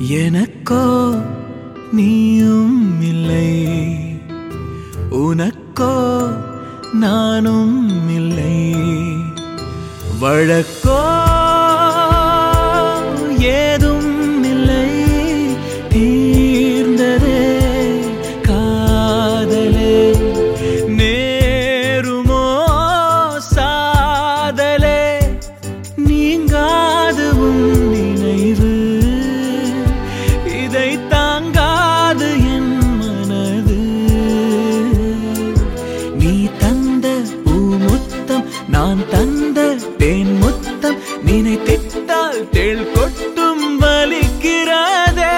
எனக்கோ நீயும் இல்லை உனக்கோ நானும் இல்லை வழக்கோ ஏதும் இல்லை தீர்ந்ததே காதலே நேருமோ சாதலே நீங்காது உன் நினைவு இதை தாங்காது என் மனது நீ தந்த பூமுத்தம் நான் தந்த தேன் முத்தம் நினைத்திட்டால் தேள் கொட்டும் வலிக்கிறதே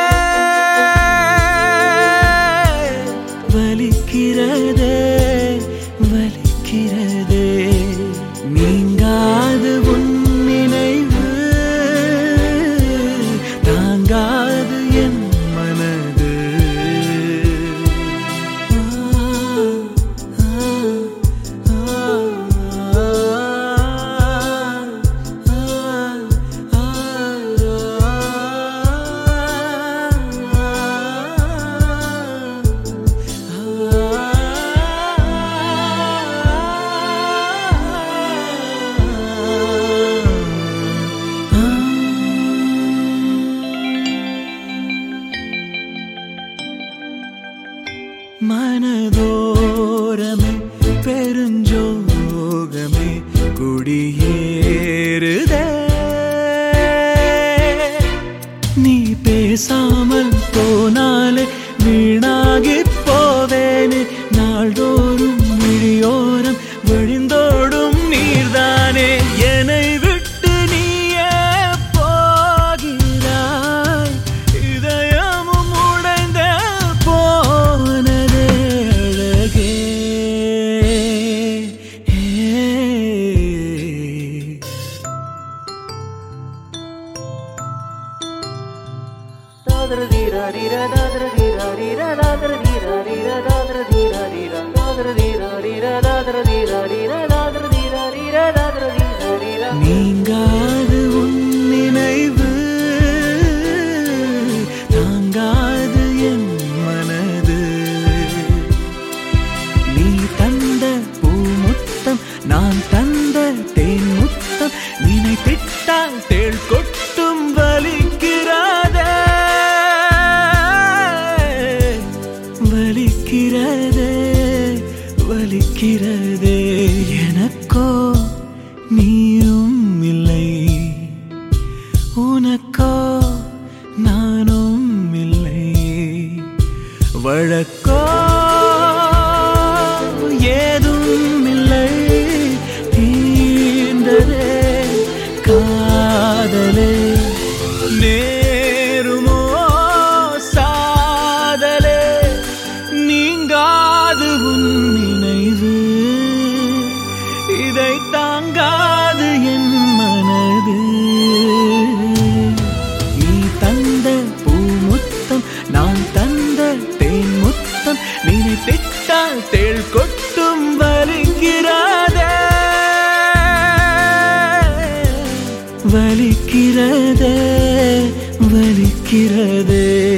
வலிக்கிறதே வலிக்கிறதே நீங்காது உன் நினைவு தாங்காது என் மனது மனதோரமே பெருஞ்சோகமே குடியேறுதே நீ பேசாமல் போனாலே வீணாகி போவேனே நாள்தோறும் விழியோரம் விழிந்தோடும் நீர்தானே என்னை விட்டு நீயே போகிறாய் இதயமும் உடைந்த போனதே அழகே நீங்காது உன் நினைவு தாங்காது என் மனது நீ தந்த பூமுத்தம் நான் தந்த தேன் முத்தம் நினைத்திட்டால் தேள் கொட்டும் வலிக்கிறதே வலிக்கிறதே வலிக்கிறதே எனக்கோ நீயும் இல்லை உனக்கோ நானும் இல்லை வழக்கோ ஏதும் இல்லை தீர்ந்ததே காதலே நேருமோ சாதலே நீங்காது உன் நினைவு இதை தாங்காது என் மனது நீ தந்த பூமுத்தம் நான் தந்த தேன் முத்தம் நினைத்திட்டால் தேள் கொட்டும் வலிக்கிறதே வலிக்கிறதே வலிக்கிறதே